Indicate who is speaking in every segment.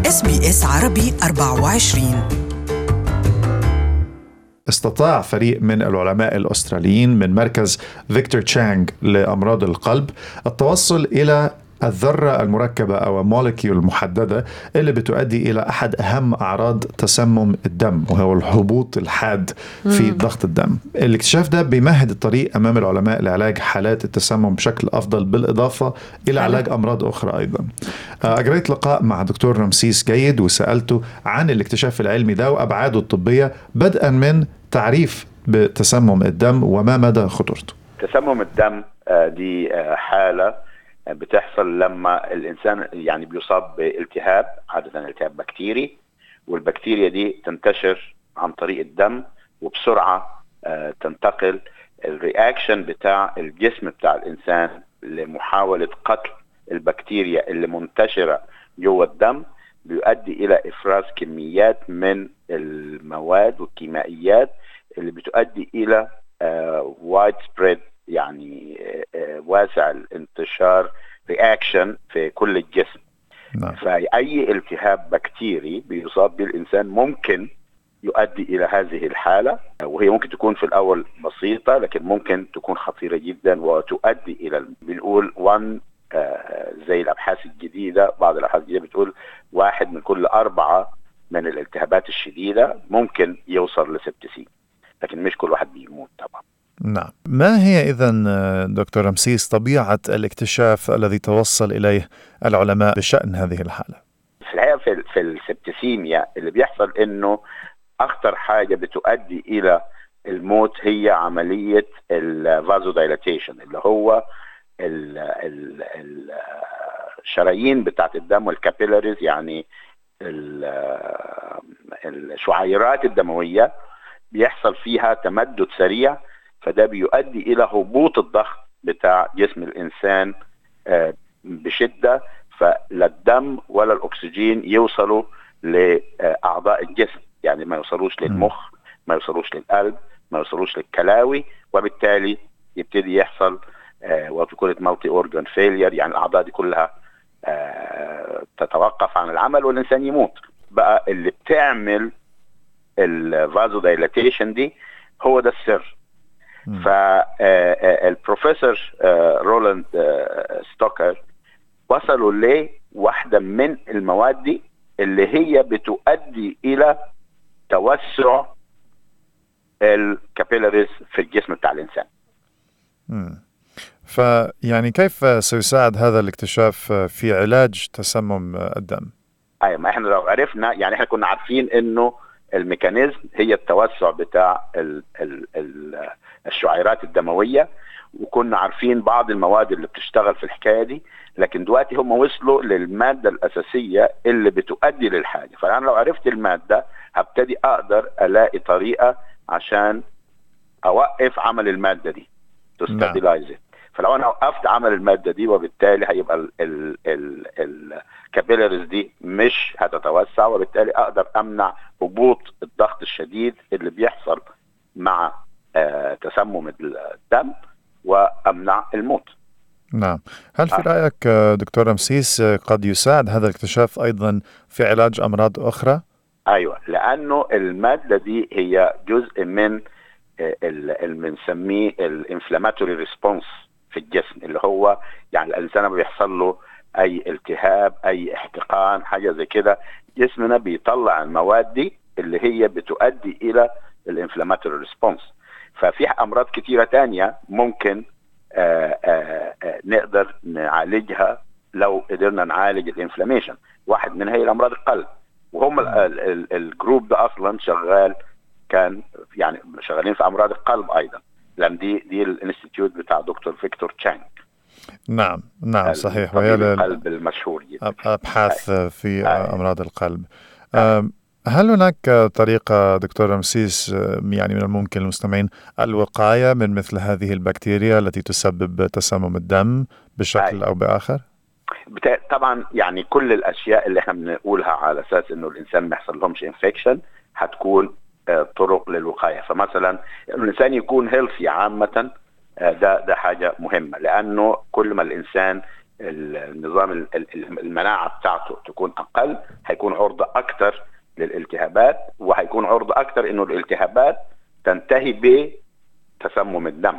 Speaker 1: اس بي اس عربي 24 استطاع فريق من العلماء الأستراليين من مركز فيكتور تشانغ لأمراض القلب التوصل إلى الذرة المركبة أو المولكيول المحددة اللي بتؤدي إلى أحد أهم أعراض تسمم الدم وهو الهبوط الحاد في مم. ضغط الدم الاكتشاف ده بيمهد الطريق أمام العلماء لعلاج حالات التسمم بشكل أفضل بالإضافة إلى علاج أمراض أخرى أيضا آه، أجريت لقاء مع دكتور رمسيس جيد وسألته عن الاكتشاف العلمي ده وأبعاده الطبية بدءا من تعريف بتسمم الدم وما مدى خطورته
Speaker 2: تسمم الدم آه، دي آه، حالة بتحصل لما الانسان يعني بيصاب بالتهاب عاده التهاب بكتيري والبكتيريا دي تنتشر عن طريق الدم وبسرعه آه، تنتقل الرياكشن بتاع الجسم بتاع الانسان لمحاوله قتل البكتيريا اللي منتشره جوه الدم بيؤدي الى افراز كميات من المواد والكيميائيات اللي بتؤدي الى وايد uh, سبريد يعني واسع الانتشار رياكشن في كل الجسم نعم. فأي التهاب بكتيري بيصاب به الإنسان ممكن يؤدي إلى هذه الحالة وهي ممكن تكون في الأول بسيطة لكن ممكن تكون خطيرة جدا وتؤدي إلى بنقول 1 آه زي الأبحاث الجديدة بعض الأبحاث الجديدة بتقول واحد من كل أربعة من الالتهابات الشديدة ممكن يوصل لسبتسين لكن مش كل واحد بيموت طبعا
Speaker 1: نعم ما هي إذا دكتور رمسيس طبيعة الاكتشاف الذي توصل إليه العلماء بشأن هذه الحالة
Speaker 2: في الحقيقة في, في السبتسيميا اللي بيحصل إنه أخطر حاجة بتؤدي إلى الموت هي عملية الفازو دايلاتيشن اللي هو الشرايين بتاعت الدم والكابيلاريز يعني الشعيرات الدموية بيحصل فيها تمدد سريع فده بيؤدي الى هبوط الضغط بتاع جسم الانسان آه، بشده فلا الدم ولا الاكسجين يوصلوا لاعضاء الجسم يعني ما يوصلوش للمخ ما يوصلوش للقلب ما يوصلوش للكلاوي وبالتالي يبتدي يحصل وتكون مالتي اورجان فيلير يعني الاعضاء دي كلها آه، تتوقف عن العمل والانسان يموت بقى اللي بتعمل الفازو دايلاتيشن دي هو ده السر فالبروفيسور رولاند ستوكر وصلوا لواحده من المواد دي اللي هي بتؤدي الى توسع الكابيلاريز في الجسم بتاع الانسان.
Speaker 1: فيعني كيف سيساعد هذا الاكتشاف في علاج تسمم الدم؟
Speaker 2: ايوه ما احنا لو عرفنا يعني احنا كنا عارفين انه الميكانيزم هي التوسع بتاع ال ال ال الشعيرات الدمويه وكنا عارفين بعض المواد اللي بتشتغل في الحكايه دي لكن دلوقتي هم وصلوا للماده الاساسيه اللي بتؤدي للحاجه فانا لو عرفت الماده هبتدي اقدر الاقي طريقه عشان اوقف عمل الماده دي تستابلايز نعم. فلو انا وقفت عمل الماده دي وبالتالي هيبقى الكابيلاريز دي مش هتتوسع وبالتالي اقدر امنع هبوط الضغط الشديد اللي بيحصل مع آه تسمم الدم وامنع الموت.
Speaker 1: نعم، هل في آه. رايك دكتور رمسيس قد يساعد هذا الاكتشاف ايضا في علاج امراض اخرى؟
Speaker 2: ايوه لانه الماده دي هي جزء من آه، اللي بنسميه الانفلاماتوري ريسبونس في الجسم اللي هو يعني الانسان لما بيحصل له اي التهاب اي احتقان حاجه زي كده جسمنا بيطلع المواد دي اللي هي بتؤدي الى الانفلاماتوري ريسبونس ففي امراض كثيره تانية ممكن آآ آآ آآ نقدر نعالجها لو قدرنا نعالج الانفلاميشن واحد منها هي الامراض القلب وهم الجروب ده اصلا شغال كان يعني شغالين في امراض القلب ايضا لان دي دي الانستيتيوت بتاع دكتور فيكتور تشانج
Speaker 1: نعم نعم صحيح وهي
Speaker 2: القلب المشهور جدا
Speaker 1: ابحاث في امراض القلب هل هناك طريقة دكتور رمسيس يعني من الممكن للمستمعين الوقاية من مثل هذه البكتيريا التي تسبب تسمم الدم بشكل أو بآخر؟
Speaker 2: طبعا يعني كل الأشياء اللي احنا بنقولها على أساس إنه الإنسان ما يحصل لهمش انفكشن هتكون طرق للوقايه فمثلا الانسان يكون هيلثي عامه آه، ده ده حاجه مهمه لانه كل ما الانسان النظام المناعه بتاعته تكون اقل هيكون عرضه اكثر للالتهابات وهيكون عرضه اكثر انه الالتهابات تنتهي بتسمم الدم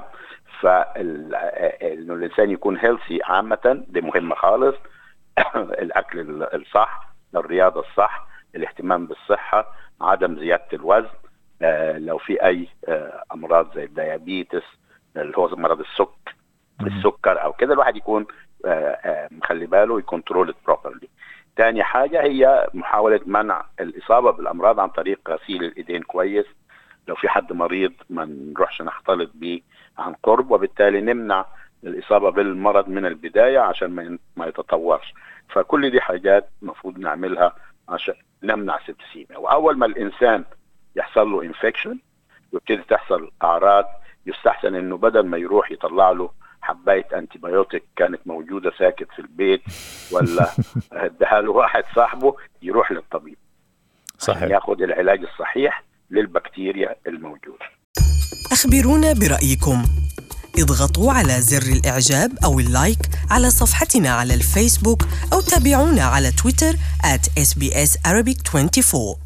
Speaker 2: فانه الانسان يكون هيلثي عامه دي مهمه خالص الاكل الصح الرياضه الصح الاهتمام بالصحه عدم زياده الوزن آه لو في اي آه امراض زي الديابيتس اللي هو مرض السكر السكر او كده الواحد يكون آه آه مخلي باله يكونترول بروبرلي تاني حاجة هي محاولة منع الإصابة بالأمراض عن طريق غسيل الإيدين كويس لو في حد مريض ما نروحش نختلط به عن قرب وبالتالي نمنع الإصابة بالمرض من البداية عشان ما يتطورش فكل دي حاجات المفروض نعملها عشان نمنع السبتسيميا وأول ما الإنسان يحصل له انفكشن ويبتدي تحصل أعراض يستحسن إنه بدل ما يروح يطلع له حبايه انتي بايوتيك كانت موجوده ساكت في البيت ولا اداها له واحد صاحبه يروح للطبيب
Speaker 1: صحيح
Speaker 2: ياخذ العلاج الصحيح للبكتيريا الموجوده
Speaker 3: اخبرونا برايكم اضغطوا على زر الاعجاب او اللايك على صفحتنا على الفيسبوك او تابعونا على تويتر at sbs arabic 24